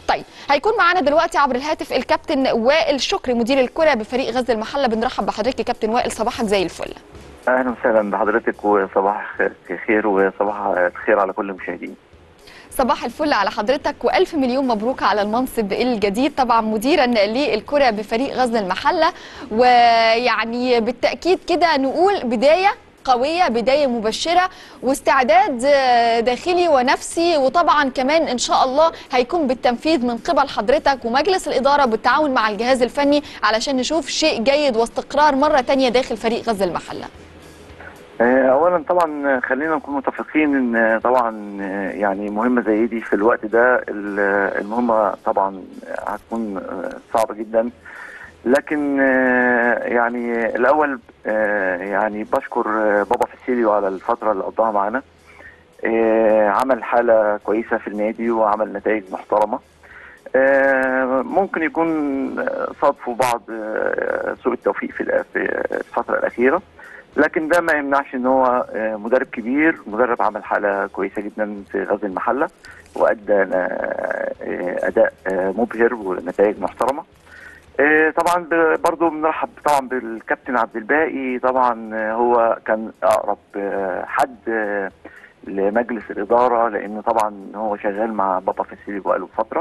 طيب هيكون معانا دلوقتي عبر الهاتف الكابتن وائل شكري مدير الكره بفريق غزل المحله بنرحب بحضرتك يا كابتن وائل صباحك زي الفل اهلا وسهلا بحضرتك وصباح خير وصباح الخير على كل المشاهدين صباح الفل على حضرتك والف مليون مبروك على المنصب الجديد طبعا مديرا للكره بفريق غزل المحله ويعني بالتاكيد كده نقول بدايه قوية بداية مبشرة واستعداد داخلي ونفسي وطبعا كمان إن شاء الله هيكون بالتنفيذ من قبل حضرتك ومجلس الإدارة بالتعاون مع الجهاز الفني علشان نشوف شيء جيد واستقرار مرة تانية داخل فريق غزل المحلة اولا طبعا خلينا نكون متفقين ان طبعا يعني مهمه زي دي في الوقت ده المهمه طبعا هتكون صعبه جدا لكن يعني الاول يعني بشكر بابا فاسيليو على الفتره اللي قضاها معانا عمل حاله كويسه في النادي وعمل نتائج محترمه ممكن يكون صادفوا بعض سوء التوفيق في الفتره الاخيره لكن ده ما يمنعش ان هو مدرب كبير مدرب عمل حاله كويسه جدا في غزل المحله وادى اداء مبهر ونتائج محترمه طبعا برضو بنرحب طبعا بالكابتن عبد الباقي طبعا هو كان اقرب حد لمجلس الاداره لانه طبعا هو شغال مع بابا فاسيلي بقاله فتره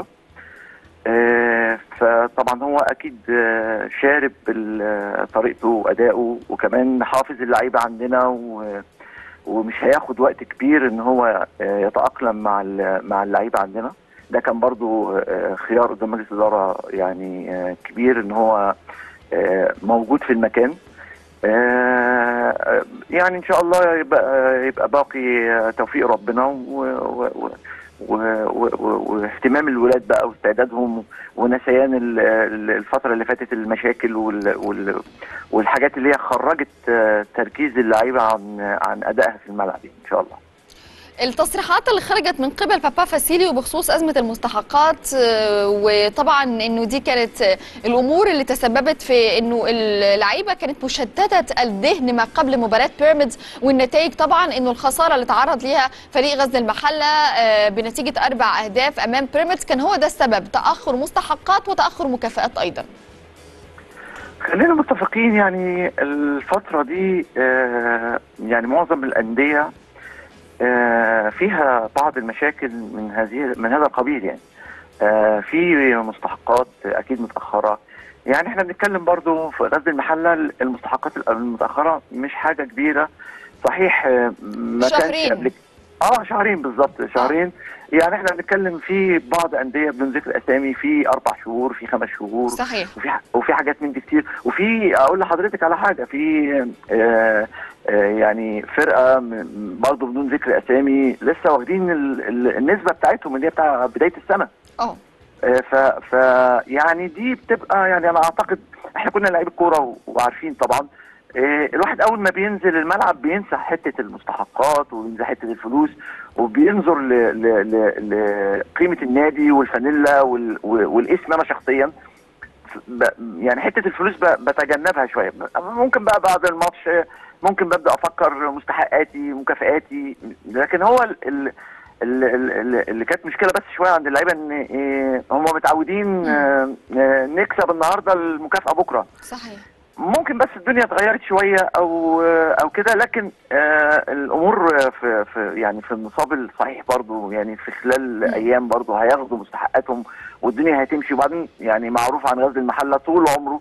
فطبعا هو اكيد شارب طريقته وادائه وكمان حافظ اللعيبه عندنا ومش هياخد وقت كبير ان هو يتاقلم مع مع اللعيبه عندنا ده كان برضو خيار قدام مجلس الاداره يعني كبير ان هو موجود في المكان يعني ان شاء الله يبقى يبقى باقي توفيق ربنا و, و واهتمام الولاد بقى واستعدادهم ونسيان الفتره اللي فاتت المشاكل والحاجات اللي هي خرجت تركيز اللعيبه عن عن ادائها في الملعب ان شاء الله. التصريحات اللي خرجت من قبل بابا فاسيليو بخصوص أزمة المستحقات وطبعا أنه دي كانت الأمور اللي تسببت في أنه اللعيبة كانت مشتتة الذهن ما قبل مباراة بيراميدز والنتائج طبعا أنه الخسارة اللي تعرض ليها فريق غزل المحلة بنتيجة أربع أهداف أمام بيراميدز كان هو ده السبب تأخر مستحقات وتأخر مكافآت أيضا خلينا متفقين يعني الفترة دي يعني معظم الأندية فيها بعض المشاكل من هذه من هذا القبيل يعني في مستحقات اكيد متاخره يعني احنا بنتكلم برضو في غزل المحله المستحقات المتاخره مش حاجه كبيره صحيح ما كانش قبل اه شهرين بالظبط شهرين يعني احنا بنتكلم في بعض انديه بدون ذكر اسامي في اربع شهور في خمس شهور صحيح وفي وفي حاجات من دي كتير وفي اقول لحضرتك على حاجه في آه يعني فرقه برضه بدون ذكر اسامي لسه واخدين النسبه بتاعتهم اللي هي بتاع بدايه السنه اه ف ف يعني دي بتبقى يعني انا اعتقد احنا كنا لعيبه كوره وعارفين طبعا الواحد اول ما بينزل الملعب بينسى حته المستحقات وبينسى حته الفلوس وبينظر لقيمه النادي والفانيلا والاسم انا شخصيا يعني حته الفلوس بتجنبها شويه ممكن بقى بعد الماتش ممكن ببدا افكر مستحقاتي مكافئاتي لكن هو ال ال ال اللي كانت مشكله بس شويه عند اللعيبه ان إيه هم متعودين نكسب النهارده المكافاه بكره صحيح ممكن بس الدنيا اتغيرت شويه او او كده لكن آه الامور في, في يعني في النصاب الصحيح برضو يعني في خلال م. ايام برضو هياخدوا مستحقاتهم والدنيا هتمشي وبعدين يعني معروف عن غزل المحله طول عمره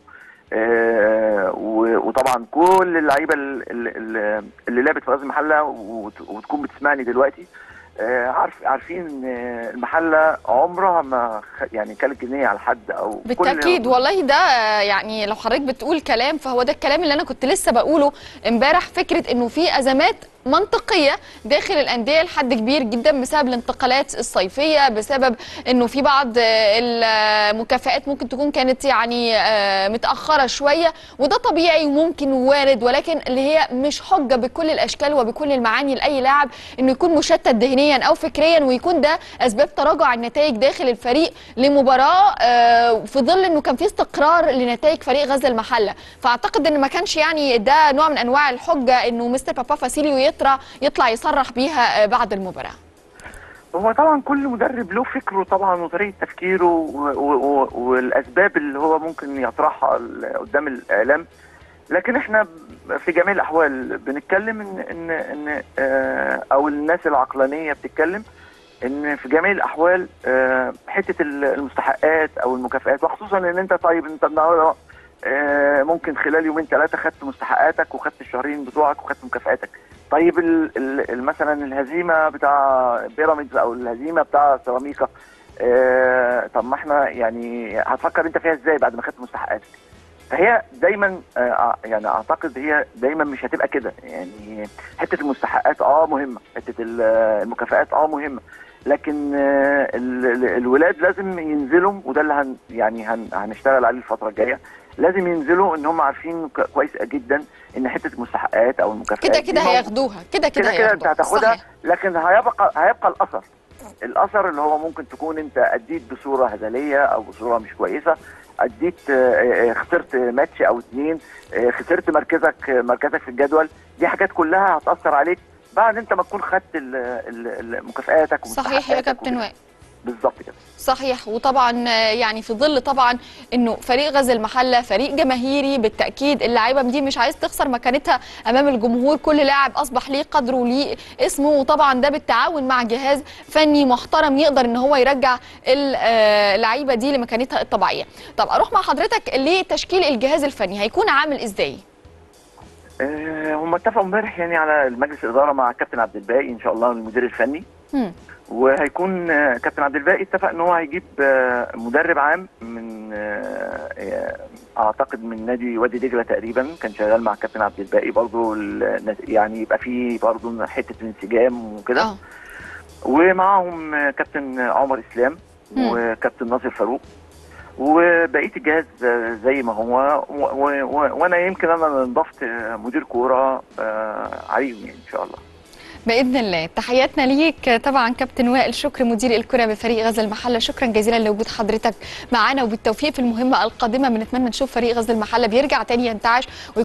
آه وطبعا كل اللعيبه اللي, اللي لعبت في غزل المحله وتكون بتسمعني دلوقتي آه عارف عارفين ان المحله عمرها ما يعني كانت جنيه على حد او بالتاكيد كل والله ده يعني لو حضرتك بتقول كلام فهو ده الكلام اللي انا كنت لسه بقوله امبارح فكره انه في ازمات منطقيه داخل الانديه لحد كبير جدا بسبب الانتقالات الصيفيه بسبب انه في بعض المكافئات ممكن تكون كانت يعني متاخره شويه وده طبيعي وممكن وارد ولكن اللي هي مش حجه بكل الاشكال وبكل المعاني لاي لاعب انه يكون مشتت ذهنيا او فكريا ويكون ده اسباب تراجع النتائج داخل الفريق لمباراه في ظل انه كان في استقرار لنتائج فريق غزل المحله فاعتقد ان ما كانش يعني ده نوع من انواع الحجه انه مستر بابا فاسيليو يطلع يطلع يصرح بيها بعد المباراه هو طبعا كل مدرب له فكره طبعا وطريقه تفكيره و- و- و- والاسباب اللي هو ممكن يطرحها ال- قدام الاعلام لكن احنا ب- في جميع الاحوال بنتكلم ان ان ان آه، او الناس العقلانيه بتتكلم ان في جميع الاحوال آه، حته ال- المستحقات او المكافئات وخصوصا ان انت طيب انت النهارده آه، ممكن خلال يومين ثلاثه خدت مستحقاتك وخدت الشهرين بتوعك وخدت مكافئاتك طيب ال ال ال- مثلا الهزيمه بتاع بيراميدز او الهزيمه بتاع سيراميكا آه طب ما احنا يعني هتفكر انت فيها ازاي بعد ما خدت مستحقاتك فهي دايما آه يعني اعتقد هي دايما مش هتبقى كده يعني حته المستحقات اه مهمه حته ال- المكافآت اه مهمه لكن آه ال- ال- الولاد لازم ينزلوا وده اللي هن يعني هن هنشتغل عليه الفتره الجايه لازم ينزلوا ان هم عارفين ك- كويس جدا ان حته المستحقات او المكافآت كده دي كده موجودة. هياخدوها كده كده كده كده انت هياخدوها هتاخدها صحيح. لكن هيبقى هيبقى الاثر الاثر اللي هو ممكن تكون انت اديت بصوره هزليه او بصوره مش كويسه اديت آه، آه، خسرت ماتش او اتنين آه، خسرت مركزك آه، مركزك في الجدول دي حاجات كلها هتاثر عليك بعد انت ما تكون خدت ال- ال- ال- مكافآتك صحيح يا ومستحقاتك كابتن وكده. وائل بالظبط كده صحيح وطبعا آه، يعني في ظل طبعا انه فريق غزل المحله فريق جماهيري بالتاكيد اللعيبه دي مش عايز تخسر مكانتها امام الجمهور كل لاعب اصبح ليه قدره وليه اسمه وطبعا ده بالتعاون مع جهاز فني محترم يقدر ان هو يرجع ال- آه، اللعيبه دي لمكانتها الطبيعيه طب اروح مع حضرتك لتشكيل الجهاز الفني هيكون عامل ازاي آه، هم اتفقوا امبارح يعني على مجلس الاداره مع كابتن عبد الباقي ان شاء الله المدير الفني مم. وهيكون آه، كابتن عبد الباقي اتفق ان هو هيجيب آه، مدرب عام من آه، آه، اعتقد من نادي وادي دجله تقريبا كان شغال مع كابتن عبد الباقي برضه يعني يبقى فيه برضه حته الانسجام وكده اه ومعاهم آه، كابتن عمر اسلام مم. وكابتن ناصر فاروق وبقيه الجهاز آه، زي ما هو و- و- و- وانا يمكن انا اللي انضفت آه، مدير كوره آه، عليهم يعني ان شاء الله باذن الله تحياتنا ليك طبعا كابتن وائل شكر مدير الكره بفريق غزل المحله شكرا جزيلا لوجود حضرتك معانا وبالتوفيق في المهمه القادمه بنتمنى نشوف فريق غزل المحله بيرجع تاني ينتعش